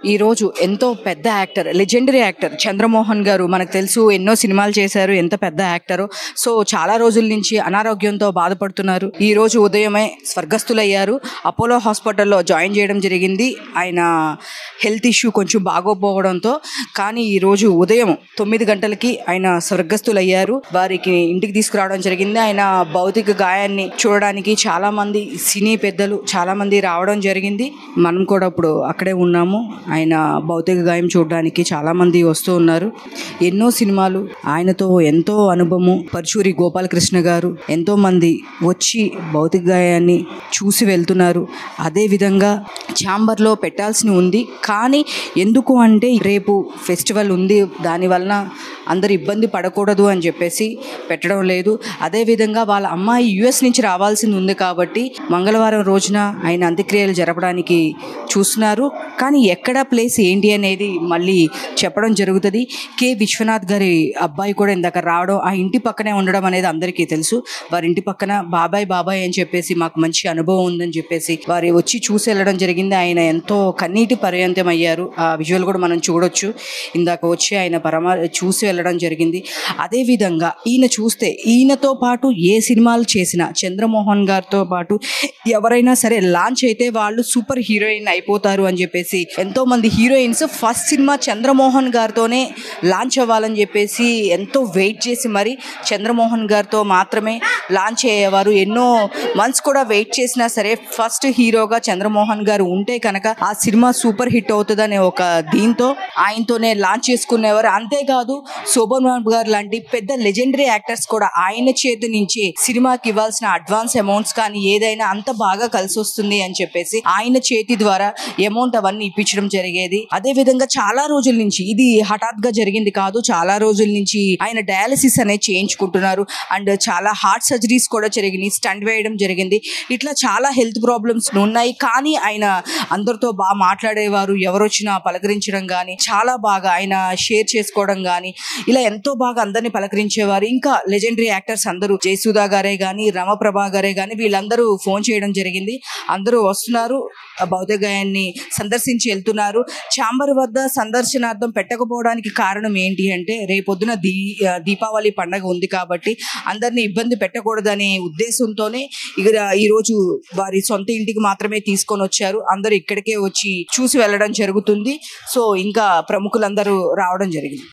ఈ రోజు ఎంతో పెద్ద యాక్టర్ లెజెండరీ యాక్టర్ చంద్రమోహన్ గారు మనకు తెలుసు ఎన్నో సినిమాలు చేశారు ఎంత పెద్ద యాక్టర్ సో చాలా రోజుల నుంచి అనారోగ్యంతో బాధపడుతున్నారు ఈ రోజు ఉదయమే స్వర్గస్థులయ్యారు అపోలో హాస్పిటల్లో జాయిన్ చేయడం జరిగింది ఆయన హెల్త్ ఇష్యూ కొంచెం బాగోపోవడంతో కానీ ఈ రోజు ఉదయం తొమ్మిది గంటలకి ఆయన స్వర్గస్థులయ్యారు వారికి ఇంటికి తీసుకురావడం జరిగింది ఆయన భౌతిక గాయాన్ని చూడడానికి చాలా మంది సినీ పెద్దలు చాలా మంది రావడం జరిగింది మనం కూడా ఇప్పుడు అక్కడే ఉన్నాము ఆయన భౌతిక గాయం చూడడానికి చాలా మంది వస్తూ ఉన్నారు ఎన్నో సినిమాలు ఆయనతో ఎంతో అనుభవము పరచూరి గోపాలకృష్ణ గారు ఎంతో మంది వచ్చి భౌతిక గాయాన్ని చూసి వెళ్తున్నారు అదే విధంగా ఛాంబర్లో పెట్టాల్సి ఉంది కానీ ఎందుకు అంటే రేపు ఫెస్టివల్ ఉంది దానివలన అందరు ఇబ్బంది పడకూడదు అని చెప్పేసి పెట్టడం లేదు అదేవిధంగా వాళ్ళ అమ్మాయి యుఎస్ నుంచి రావాల్సింది ఉంది కాబట్టి మంగళవారం రోజున ఆయన అంత్యక్రియలు జరపడానికి చూస్తున్నారు కానీ ఎక్కడ ప్లేస్ ఏంటి అనేది మళ్ళీ చెప్పడం జరుగుతుంది కె విశ్వనాథ్ గారి అబ్బాయి కూడా ఇందాక రావడం ఆ ఇంటి పక్కనే ఉండడం అనేది అందరికీ తెలుసు వారి ఇంటి పక్కన బాబాయ్ బాబాయ్ అని చెప్పేసి మాకు మంచి అనుభవం ఉందని చెప్పేసి వారి వచ్చి చూసి వెళ్ళడం జరిగింది ఆయన ఎంతో కన్నీటి పర్యంతం అయ్యారు ఆ విజువల్ కూడా మనం చూడొచ్చు ఇందాక వచ్చి ఆయన పరమా చూసి వెళ్ళడం జరిగింది అదే విధంగా ఈయన చూస్తే ఈయనతో పాటు ఏ సినిమాలు చేసినా చంద్రమోహన్ గారితో పాటు ఎవరైనా సరే లాంచ్ అయితే వాళ్ళు సూపర్ హీరోయిన్ అయిపోతారు అని చెప్పేసి ఎంతో మంది హీరోయిన్స్ ఫస్ట్ సినిమా చంద్రమోహన్ గారితోనే లాంచ్ అవ్వాలని చెప్పేసి ఎంతో వెయిట్ చేసి మరి చంద్రమోహన్ గారితో మాత్రమే లాంచ్ అయ్యేవారు ఎన్నో మంత్స్ కూడా వెయిట్ చేసినా సరే ఫస్ట్ హీరోగా చంద్రమోహన్ గారు ఉంటే కనుక ఆ సినిమా సూపర్ హిట్ అవుతుందనే ఒక దీంతో ఆయనతోనే లాంచ్ చేసుకునేవారు అంతేకాదు శోభన్ బాబు గారు లాంటి పెద్ద లెజెండరీ యాక్టర్స్ కూడా ఆయన చేతి నుంచి సినిమాకి ఇవ్వాల్సిన అడ్వాన్స్ అమౌంట్స్ కానీ ఏదైనా అంత బాగా కలిసి వస్తుంది అని చెప్పేసి ఆయన చేతి ద్వారా అమౌంట్ అవన్నీ ఇప్పించడం జరిగేది అదే విధంగా చాలా రోజుల నుంచి ఇది హఠాత్ గా జరిగింది కాదు చాలా రోజుల నుంచి ఆయన డయాలసిస్ అనేది చేయించుకుంటున్నారు అండ్ చాలా హార్ట్ సర్జరీస్ కూడా జరిగినాయి స్టంట్ వేయడం జరిగింది ఇట్లా చాలా హెల్త్ ప్రాబ్లమ్స్ ఉన్నాయి కానీ ఆయన అందరితో బాగా మాట్లాడేవారు ఎవరు వచ్చినా పలకరించడం కానీ చాలా బాగా ఆయన షేర్ చేసుకోవడం కానీ ఇలా ఎంతో బాగా అందరినీ పలకరించేవారు ఇంకా లెజెండరీ యాక్టర్స్ అందరూ జయసుధా గారే కానీ రమప్రభా గారే కానీ వీళ్ళందరూ ఫోన్ చేయడం జరిగింది అందరూ వస్తున్నారు ఆ భౌతిక గాయాన్ని సందర్శించి వెళ్తున్నారు చాంబర్ వద్ద సందర్శనార్థం పెట్టకపోవడానికి కారణం ఏంటి అంటే రేపొద్దున దీ ఆ, దీపావళి పండగ ఉంది కాబట్టి అందరినీ ఇబ్బంది పెట్టకూడదనే ఉద్దేశంతోనే ఇక ఈరోజు వారి సొంత ఇంటికి మాత్రమే తీసుకొని వచ్చారు అందరూ ఇక్కడికే వచ్చి చూసి వెళ్ళడం జరుగుతుంది సో ఇంకా ప్రముఖులందరూ రావడం జరిగింది